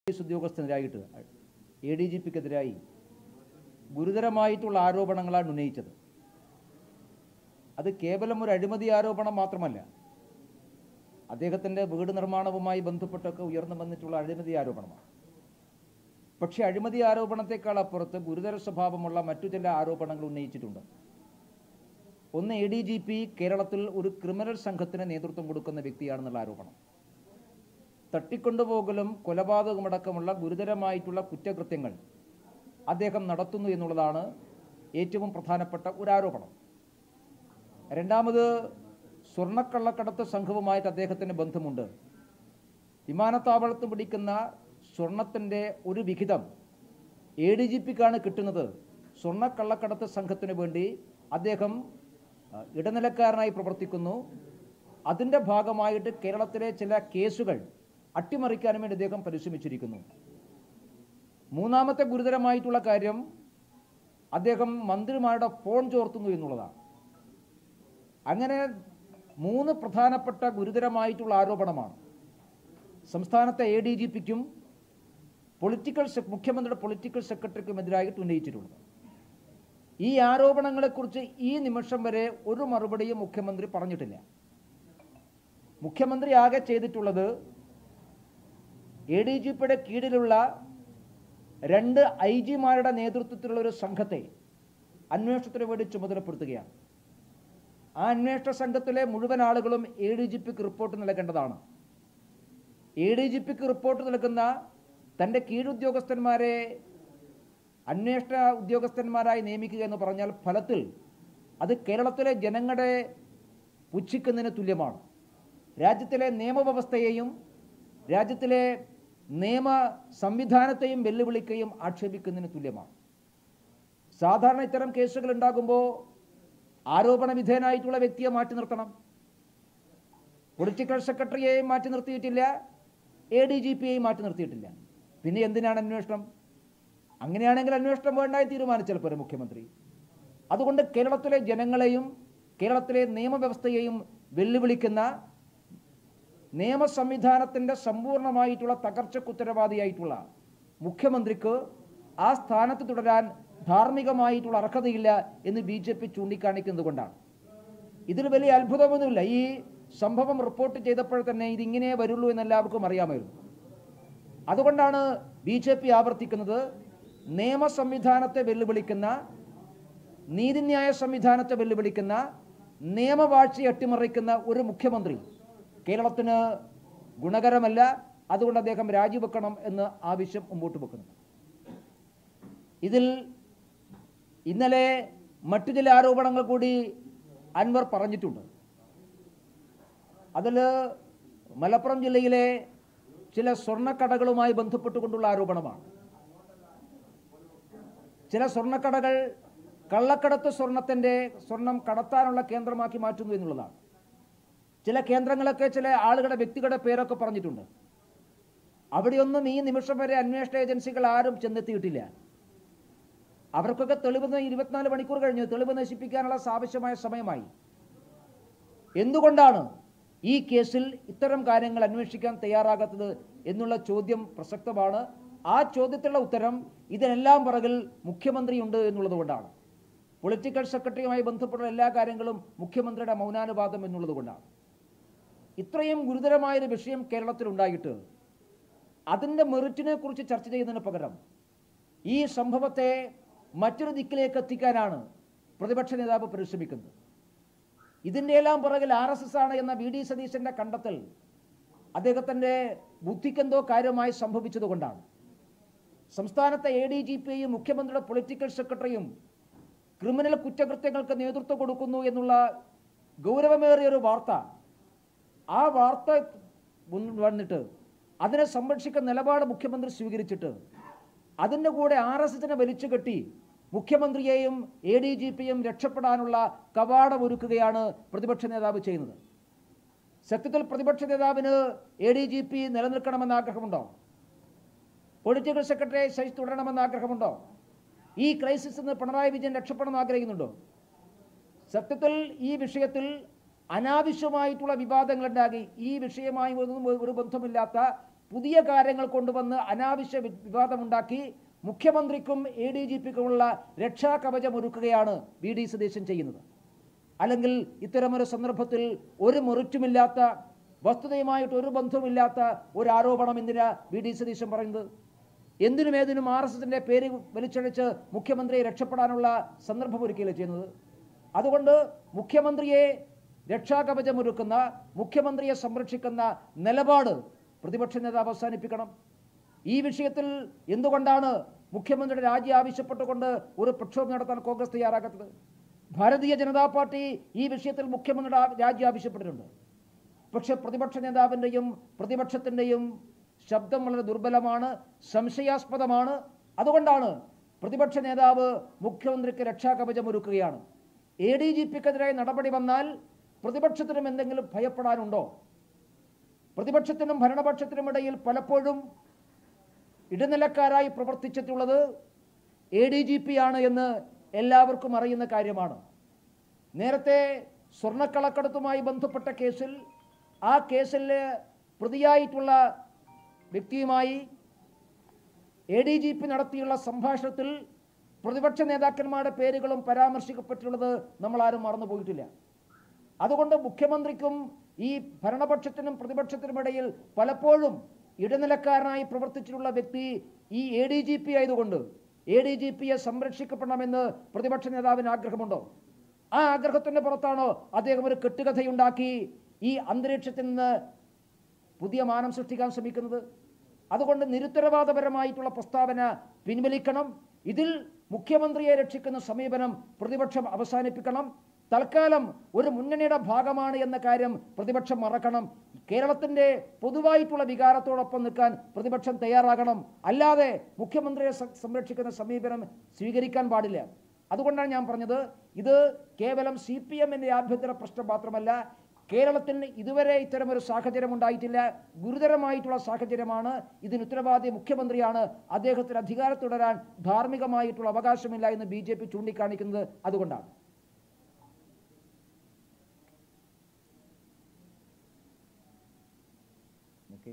police ഉദ്യോഗസ്ഥനെതിരായിട്ട് A D G പിക്കെതിരായി ഗുരുതരമായിട്ടുള്ള ആരോപണങ്ങളാണ് ഉന്നയിച്ചത് അത് കേവലം ഒരു അഴിമതി ആരോപണം മാത്രമല്ല അദ്ദേഹത്തിൻ്റെ വീട് നിർമ്മാണവുമായി ബന്ധപ്പെട്ടൊക്കെ ഉയർന്നു വന്നിട്ടുള്ള അഴിമതി ആരോപണമാണ് പക്ഷേ അഴിമതി ആരോപണത്തെക്കാൾ അപ്പുറത്ത് ഗുരുതര സ്വഭാവമുള്ള മറ്റു ചില ആരോപണങ്ങൾ ഉന്നയിച്ചിട്ടുണ്ട് ഒന്ന് എ ഡി ജി പി കേരളത്തിൽ ഒരു ക്രിമിനൽ സംഘത്തിന് നേതൃത്വം കൊടുക്കുന്ന വ്യക്തിയാണെന്നുള്ള ആരോപണം തട്ടിക്കൊണ്ടുപോകലും കൊലപാതകമടക്കമുള്ള ഗുരുതരമായിട്ടുള്ള കുറ്റകൃത്യങ്ങൾ അദ്ദേഹം നടത്തുന്നു എന്നുള്ളതാണ് ഏറ്റവും പ്രധാനപ്പെട്ട ഒരു ആരോപണം രണ്ടാമത് സ്വർണ്ണക്കള്ളക്കടത്ത് സംഘവുമായിട്ട് അദ്ദേഹത്തിന് ബന്ധമുണ്ട് വിമാനത്താവളത്ത് പിടിക്കുന്ന സ്വർണത്തിൻ്റെ ഒരു വിഹിതം എ ഡി ജി പിക്കാണ് കിട്ടുന്നത് സ്വർണ്ണക്കള്ളക്കടത്ത് സംഘത്തിന് വേണ്ടി അദ്ദേഹം ആ, ഇടനിലക്കാരനായി പ്രവർത്തിക്കുന്നു അതിൻ്റെ ഭാഗമായിട്ട് കേരളത്തിലെ ചില കേസുകൾ അട്ടിമറിക്കാനും വേണ്ടി അദ്ദേഹം പരിശ്രമിച്ചിരിക്കുന്നു മൂന്നാമത്തെ ഗുരുതരമായിട്ടുള്ള കാര്യം അദ്ദേഹം മന്ത്രിമാരുടെ ഫോൺ ചോർത്തുന്നു എന്നുള്ളതാണ് അങ്ങനെ മൂന്ന് പ്രധാനപ്പെട്ട ഗുരുതരമായിട്ടുള്ള ആരോപണമാണ് സംസ്ഥാനത്തെ എ ഡി ജി പിക്കും പൊളിറ്റിക്കൽ സെ- മുഖ്യമന്ത്രിയുടെ പൊളിറ്റിക്കൽ സെക്രട്ടറിക്കുമെതിരായിട്ട് ഉന്നയിച്ചിട്ടുള്ളത് ഈ ആരോപണങ്ങളെക്കുറിച്ച് ഈ നിമിഷം വരെ ഒരു മറുപടിയും മുഖ്യമന്ത്രി പറഞ്ഞിട്ടില്ല മുഖ്യമന്ത്രി ആകെ ചെയ്തിട്ടുള്ളത് എ ഡി ജി പിയുടെ കീഴിലുള്ള രണ്ട് ഐ ജിമാരുടെ നേതൃത്വത്തിലുള്ള ഒരു സംഘത്തെ അന്വേഷണത്തിന് വേണ്ടി ചുമതലപ്പെടുത്തുകയാണ് ആ അന്വേഷണ സംഘത്തിലെ മുഴുവൻ ആളുകളും എ ഡി ജി പിക്ക് റിപ്പോർട്ട് നൽകേണ്ടതാണ് എ ഡി ജി പിക്ക് റിപ്പോർട്ട് നൽകുന്ന തൻ്റെ കീഴുദ്യോഗസ്ഥന്മാരെ അന്വേഷണ ഉദ്യോഗസ്ഥന്മാരായി നിയമിക്കുക എന്ന് പറഞ്ഞാൽ ഫലത്തിൽ അത് കേരളത്തിലെ ജനങ്ങളെ പുച്ഛിക്കുന്നതിന് തുല്യമാണ് രാജ്യത്തിലെ നിയമവ്യവസ്ഥയെയും രാജ്യത്തിലെ നിയമ സംവിധാനത്തെയും വെല്ലുവിളിക്കുകയും ആക്ഷേപിക്കുന്നതിന് തുല്യമാണ് സാധാരണ ഇത്തരം കേസുകൾ ഉണ്ടാകുമ്പോൾ ആരോപണ വിധേയനായിട്ടുള്ള വ്യക്തിയെ മാറ്റി നിർത്തണം പൊളിറ്റിക്കൽ സെക്രട്ടറിയെയും മാറ്റി നിർത്തിയിട്ടില്ല എ ഡി ജി പിയെയും മാറ്റി നിർത്തിയിട്ടില്ല പിന്നെ എന്തിനാണ് അന്വേഷണം അങ്ങനെയാണെങ്കിൽ അന്വേഷണം വേണ്ടായി തീരുമാനിച്ചാൽ പോരെ മുഖ്യമന്ത്രി അതുകൊണ്ട് കേരളത്തിലെ ജനങ്ങളെയും കേരളത്തിലെ നിയമവ്യവസ്ഥയെയും വെല്ലുവിളിക്കുന്ന നിയമ സംവിധാനത്തിൻ്റെ സമ്പൂർണ്ണമായിട്ടുള്ള തകർച്ചയ്ക്ക് ഉത്തരവാദിയായിട്ടുള്ള മുഖ്യമന്ത്രിക്ക് ആ സ്ഥാനത്ത് തുടരാൻ ധാർമ്മികമായിട്ടുള്ള അർഹതയില്ല എന്ന് ബി ജെ പി ചൂണ്ടിക്കാണിക്കുന്നത് കൊണ്ടാണ് ഇതിൽ വലിയ അത്ഭുതമൊന്നുമില്ല ഈ സംഭവം റിപ്പോർട്ട് ചെയ്തപ്പോൾ തന്നെ ഇതിങ്ങനെ വരുള്ളൂ എന്ന് എല്ലാവർക്കും അറിയാമായിരുന്നു അതുകൊണ്ടാണ് ബി ജെ പി ആവർത്തിക്കുന്നത് നിയമ സംവിധാനത്തെ വെല്ലുവിളിക്കുന്ന നീതിന്യായ സംവിധാനത്തെ വെല്ലുവിളിക്കുന്ന നിയമവാഴ്ച അട്ടിമറിക്കുന്ന ഒരു മുഖ്യമന്ത്രി കേരളത്തിന് ഗുണകരമല്ല അതുകൊണ്ട് അദ്ദേഹം രാജിവെക്കണം എന്ന് ആവശ്യം മുമ്പോട്ട് വെക്കുന്നു ഇതിൽ ഇന്നലെ മറ്റു ചില ആരോപണങ്ങൾ കൂടി അൻവർ പറഞ്ഞിട്ടുണ്ട് അതിൽ മലപ്പുറം ജില്ലയിലെ ചില സ്വർണ്ണക്കടകളുമായി ബന്ധപ്പെട്ടുകൊണ്ടുള്ള ആരോപണമാണ് ചില സ്വർണ്ണക്കടകൾ കള്ളക്കടത്ത് സ്വർണത്തിൻ്റെ സ്വർണം കടത്താനുള്ള കേന്ദ്രമാക്കി മാറ്റുന്നു എന്നുള്ളതാണ് ചില കേന്ദ്രങ്ങളൊക്കെ ചില ആളുകളുടെ വ്യക്തികളുടെ പേരൊക്കെ പറഞ്ഞിട്ടുണ്ട് അവിടെയൊന്നും ഈ നിമിഷം വരെ അന്വേഷണ ഏജൻസികൾ ആരും ചെന്നെത്തിയിട്ടില്ല അവർക്കൊക്കെ തെളിവ് ന- ഇരുപത്തിനാല് മണിക്കൂർ കഴിഞ്ഞു തെളിവ് നശിപ്പിക്കാനുള്ള ആവശ്യമായ സമയമായി എന്തുകൊണ്ടാണ് ഈ കേസിൽ ഇത്തരം കാര്യങ്ങൾ അന്വേഷിക്കാൻ തയ്യാറാകാത്തത് എന്നുള്ള ചോദ്യം പ്രസക്തമാണ് ആ ചോദ്യത്തിലുള്ള ഉത്തരം ഇതിനെല്ലാം പുറകിൽ മുഖ്യമന്ത്രിയുണ്ട് എന്നുള്ളത് കൊണ്ടാണ് പൊളിറ്റിക്കൽ സെക്രട്ടറിയുമായി ബന്ധപ്പെട്ട എല്ലാ കാര്യങ്ങളും മുഖ്യമന്ത്രിയുടെ മൗനാനുവാദം എന്നുള്ളത് കൊണ്ടാണ് ഇത്രയും ഗുരുതരമായൊരു വിഷയം കേരളത്തിലുണ്ടായിട്ട് അതിൻ്റെ മെറിറ്റിനെ കുറിച്ച് ചർച്ച ചെയ്യുന്നതിന് പകരം ഈ സംഭവത്തെ മറ്റൊരു ദിക്കിലേക്ക് എത്തിക്കാനാണ് പ്രതിപക്ഷ നേതാവ് പരിശ്രമിക്കുന്നത് ഇതിൻ്റെ എല്ലാം പുറകിൽ ആർ എസ് എസ് ആണ് എന്ന വി ഡി സതീശൻ്റെ കണ്ടെത്തൽ അദ്ദേഹത്തിൻ്റെ ബുദ്ധിക്കെന്തോ കാര്യമായി സംഭവിച്ചതുകൊണ്ടാണ് സംസ്ഥാനത്തെ എ ഡി ജി പിയും മുഖ്യമന്ത്രിയുടെ പൊളിറ്റിക്കൽ സെക്രട്ടറിയും ക്രിമിനൽ കുറ്റകൃത്യങ്ങൾക്ക് നേതൃത്വം കൊടുക്കുന്നു എന്നുള്ള ഗൗരവമേറിയ ഒരു വാർത്ത ആ വാർത്ത മുൻ- വന്നിട്ട് അതിനെ സംരക്ഷിക്കുന്ന നിലപാട് മുഖ്യമന്ത്രി സ്വീകരിച്ചിട്ട് അതിൻ്റെ കൂടെ ആർ എസ് എസിനെ വലിച്ചു കെട്ടി മുഖ്യമന്ത്രിയെയും എ ഡി ജി പിയും രക്ഷപ്പെടാനുള്ള കവാടം ഒരുക്കുകയാണ് പ്രതിപക്ഷ നേതാവ് ചെയ്യുന്നത് സത്യത്തിൽ പ്രതിപക്ഷ നേതാവിന് എ ഡി ജി പി നിലനിൽക്കണമെന്ന് ആഗ്രഹമുണ്ടോ പൊളിറ്റിക്കൽ സെക്രട്ടറി സഹിച്ച് തുടരണമെന്ന് ആഗ്രഹമുണ്ടോ ഈ ക്രൈസിസിൽ നിന്ന് പിണറായി വിജയൻ രക്ഷപ്പെടണമെന്ന് ആഗ്രഹിക്കുന്നുണ്ടോ സത്യത്തിൽ ഈ വിഷയത്തിൽ അനാവശ്യമായിട്ടുള്ള വിവാദങ്ങളുണ്ടാകി ഈ വിഷയമായി ഒന്നും ഒരു ബന്ധമില്ലാത്ത പുതിയ കാര്യങ്ങൾ കൊണ്ടുവന്ന് അനാവശ്യ വി- വിവാദമുണ്ടാക്കി മുഖ്യമന്ത്രിക്കും എ ഡി ജി പിക്കുമുള്ള രക്ഷാകവചമൊരുക്കുകയാണ് വി ഡി സതീശൻ ചെയ്യുന്നത് അല്ലെങ്കിൽ ഇത്തരമൊരു സന്ദർഭത്തിൽ ഒരു മെറിറ്റുമില്ലാത്ത വസ്തുതയുമായിട്ട് ഒരു ബന്ധവുമില്ലാത്ത ഒരു ആരോപണം എന്തിനാ വി ഡി സതീശൻ പറയുന്നത് എന്തിനും ഏതിനും ആർ എസ് എസിൻ്റെ പേര് വലിച്ചഴിച്ച് മുഖ്യമന്ത്രിയെ രക്ഷപ്പെടാനുള്ള സന്ദർഭം ഒരുക്കുകയല്ലേ ചെയ്യുന്നത് അതുകൊണ്ട് മുഖ്യമന്ത്രിയെ രക്ഷാകവചമൊരുക്കുന്ന മുഖ്യമന്ത്രിയെ സംരക്ഷിക്കുന്ന നിലപാട് പ്രതിപക്ഷ നേതാവ് അവസാനിപ്പിക്കണം ഈ വിഷയത്തിൽ എന്തുകൊണ്ടാണ് മുഖ്യമന്ത്രിയുടെ രാജി ആവശ്യപ്പെട്ടുകൊണ്ട് ഒരു പ്രക്ഷോഭം നടത്താൻ കോൺഗ്രസ് തയ്യാറാക്കാത്തത് ഭാരതീയ ജനതാ പാർട്ടി ഈ വിഷയത്തിൽ മുഖ്യമന്ത്രിയുടെ ആ- രാജി ആവശ്യപ്പെട്ടിട്ടുണ്ട് പക്ഷെ പ്രതിപക്ഷ നേതാവിൻ്റെയും പ്രതിപക്ഷത്തിൻ്റെയും ശബ്ദം വളരെ ദുർബലമാണ് സംശയാസ്പദമാണ് അതുകൊണ്ടാണ് പ്രതിപക്ഷ നേതാവ് മുഖ്യമന്ത്രിക്ക് രക്ഷാകവചം ഒരുക്കുകയാണ് എ ഡി ജി പിക്കെതിരായ നടപടി വന്നാൽ പ്രതിപക്ഷത്തിനും എന്തെങ്കിലും ഭയപ്പെടാനുണ്ടോ പ്രതിപക്ഷത്തിനും ഭരണപക്ഷത്തിനും ഇടയിൽ പലപ്പോഴും ഇടനിലക്കാരായി പ്രവർത്തിച്ചിട്ടുള്ളത് എ ഡി ജി പി ആണ് എന്ന് എല്ലാവർക്കും അറിയുന്ന കാര്യമാണ് നേരത്തെ സ്വർണ്ണക്കളക്കടത്തുമായി ബന്ധപ്പെട്ട കേസിൽ ആ കേസിൽ പ്രതിയായിട്ടുള്ള വ്യക്തിയുമായി എ ഡി ജി പി നടത്തിയുള്ള സംഭാഷണത്തിൽ പ്രതിപക്ഷ നേതാക്കന്മാരുടെ പേരുകളും പരാമർശിക്കപ്പെട്ടുള്ളത് നമ്മളാരും മറന്നുപോയിട്ടില്ല അതുകൊണ്ട് മുഖ്യമന്ത്രിക്കും ഈ ഭരണപക്ഷത്തിനും പ്രതിപക്ഷത്തിനും ഇടയിൽ പലപ്പോഴും ഇടനിലക്കാരനായി പ്രവർത്തിച്ചിട്ടുള്ള വ്യക്തി ഈ എ ഡി ജി പി ആയതുകൊണ്ട് എ ഡി ജി പിയെ സംരക്ഷിക്കപ്പെടണമെന്ന് പ്രതിപക്ഷ നേതാവിന് ആഗ്രഹമുണ്ടോ ആ ആഗ്രഹത്തിന്റെ പുറത്താണോ അദ്ദേഹം ഒരു കെട്ടുകഥയുണ്ടാക്കി ഈ അന്തരീക്ഷത്തിൽ നിന്ന് പുതിയ മാനം സൃഷ്ടിക്കാൻ ശ്രമിക്കുന്നത് അതുകൊണ്ട് നിരുത്തരവാദപരമായിട്ടുള്ള പ്രസ്താവന പിൻവലിക്കണം ഇതിൽ മുഖ്യമന്ത്രിയെ രക്ഷിക്കുന്ന സമീപനം പ്രതിപക്ഷം അവസാനിപ്പിക്കണം തൽക്കാലം ഒരു മുന്നണിയുടെ ഭാഗമാണ് എന്ന കാര്യം പ്രതിപക്ഷം മറക്കണം കേരളത്തിന്റെ പൊതുവായിട്ടുള്ള വികാരത്തോടൊപ്പം നിൽക്കാൻ പ്രതിപക്ഷം തയ്യാറാകണം അല്ലാതെ മുഖ്യമന്ത്രിയെ സ- സംരക്ഷിക്കുന്ന സമീപനം സ്വീകരിക്കാൻ പാടില്ല അതുകൊണ്ടാണ് ഞാൻ പറഞ്ഞത് ഇത് കേവലം സി പി എമ്മിൻ്റെ ആഭ്യന്തര പ്രശ്നം മാത്രമല്ല കേരളത്തിന് ഇതുവരെ ഇത്തരമൊരു സാഹചര്യം ഉണ്ടായിട്ടില്ല ഗുരുതരമായിട്ടുള്ള സാഹചര്യമാണ് ഇതിന് ഉത്തരവാദി മുഖ്യമന്ത്രിയാണ് അദ്ദേഹത്തിന് അധികാരം തുടരാൻ ധാർമ്മികമായിട്ടുള്ള അവകാശമില്ല എന്ന് ബി ജെ പി ചൂണ്ടിക്കാണിക്കുന്നത് അതുകൊണ്ടാണ് ഓക്കെ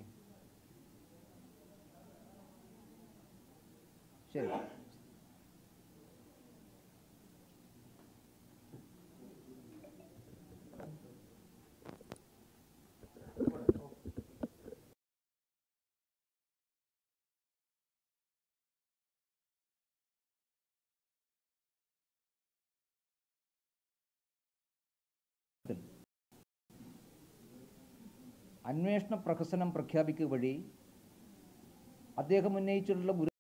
ശരി അന്വേഷണ പ്രഹസനം പ്രഖ്യാപിക്കുക വഴി അദ്ദേഹം ഉന്നയിച്ചിട്ടുള്ള ഗുരു